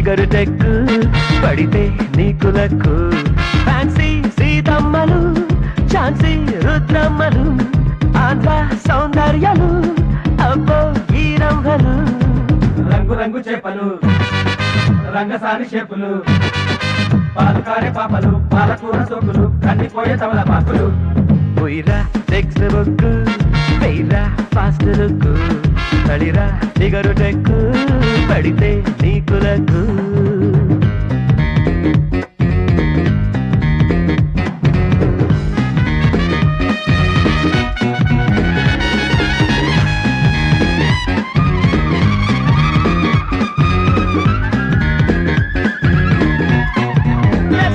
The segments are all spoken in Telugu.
ఫిగరు టెక్కు పడితే నీకు లక్కు ఫ్యాన్సీ సీతమ్మలు ఛాన్సీ రుద్రమ్మలు ఆంధ్ర సౌందర్యాలు అబ్బో ఈ రంభలు రంగు రంగు చేపలు రంగసాని షేపులు పాలకారే పాపలు పాలకూర సోకులు కందిపోయే తమల పాకులు పోయిరా టెక్స్ట్ బుక్ వెయ్యిరా ఫాస్ట్ లుక్ పడిరా ఫిగరు టెక్కు పడితే నీకు లక్కు Let's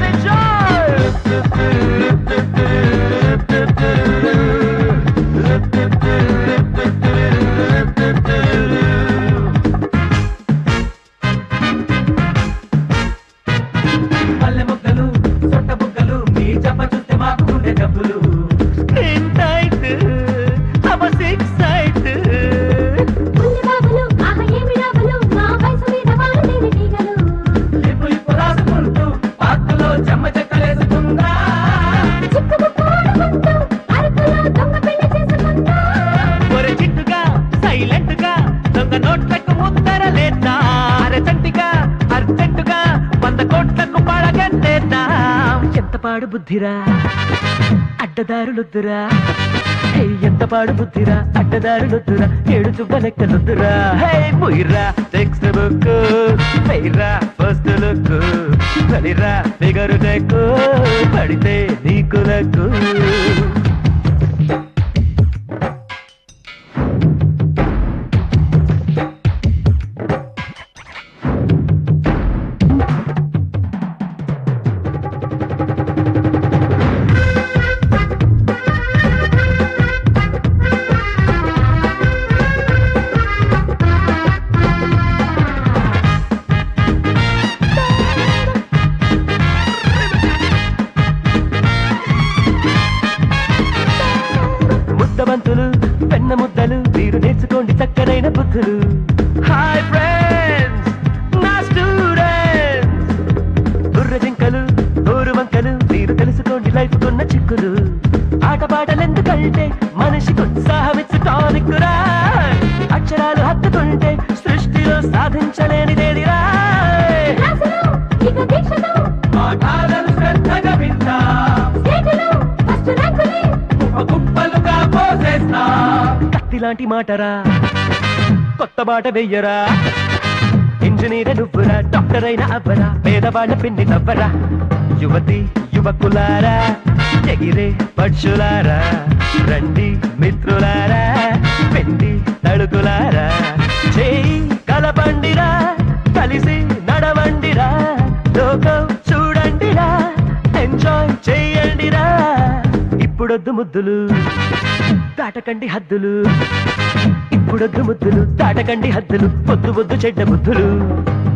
పల్లె మొక్కలు సొట్ట బుగ్గలు మీ చెప్ప చూస్తే మాకు గుండె జబ్బులు బుల్లి బాబులు ఆహ ఏమి రాబులు మా వయసు మీద వాళ్ళు లేని తీగలు లిప్పు లిప్పు రాసుకుంటూ పార్కులో చెమ్మ చెక్కలేసుకుందా చిక్కు ముక్కు ఆడుకుంటూ అరకులో దొంగ పెళ్లి చేసుకుంటా చిట్టుగా సైలెంట్ గా దొంగ నోట్లకు ముద్దర లేదా అరచంటిగా అర్జెంటుగా వంద కోట్లకు పడగట్టేద్దా ఎంత పాడు బుద్ధిరా అడ్డదారులొద్దురా హే, ఎంత పాడు బుద్ధిరా అడ్డదారులొద్దురా ఏడు చుబ్బ లెక్కలొద్దురా హే ముయిరా టెక్స్ట్ బుక్ వెయ్యిరా ఫస్ట్ లుక్ పడిరా ఫిగరు టెక్కు పడితే నీకు లక్కు ముద్దబంతులు పెన్న ముద్దలు మీరు నేర్చుకోండి చక్కనైన బుద్ధులు హాయ్ ఫ్రెండ్స్ నా స్టూడెంట్స్ బుర్ర జింకలు ఊరు వంకలు మీరు తెలుసుకోండి లైఫ్ కొన్న చిక్కులు ఆటపాటలెందుకంటే మనిషికి ఉత్సాహం ఇచ్చు టానిక్ రా అక్షరాలు హత్తుకుంటే సృష్టిలో సాధించలేనిదేదిరా క్లాసులు ఇక దీక్షలు పాఠాలను శ్రద్ధగా వింటా స్టేజులు ఫస్ట్ ర్యాంకులే కుప్ప కుప్పలుగా పోసేస్తా కత్తి లాంటి మాటరా కొత్త బాట వెయ్యరా ఇంజనీర్ నువ్వురా డాక్టర్ అయిన అవ్వరా పేదవాళ్ళ పిండి నవ్వరా యువతి యువకులారా ఎగిరే పక్షులారా రండి మిత్రులారా పెండి తడుకులారా చేయి కలపండిరా కలిసి నడవండిరా లోకం చూడండిరా ఎంజాయ్ చేయండిరా ఇప్పుడొద్దు ముద్దులు దాటకండి హద్దులు ఇప్పుడొద్దు ముద్దులు దాటకండి హద్దులు పొద్దు పొద్దు చెడ్డ బుద్ధులు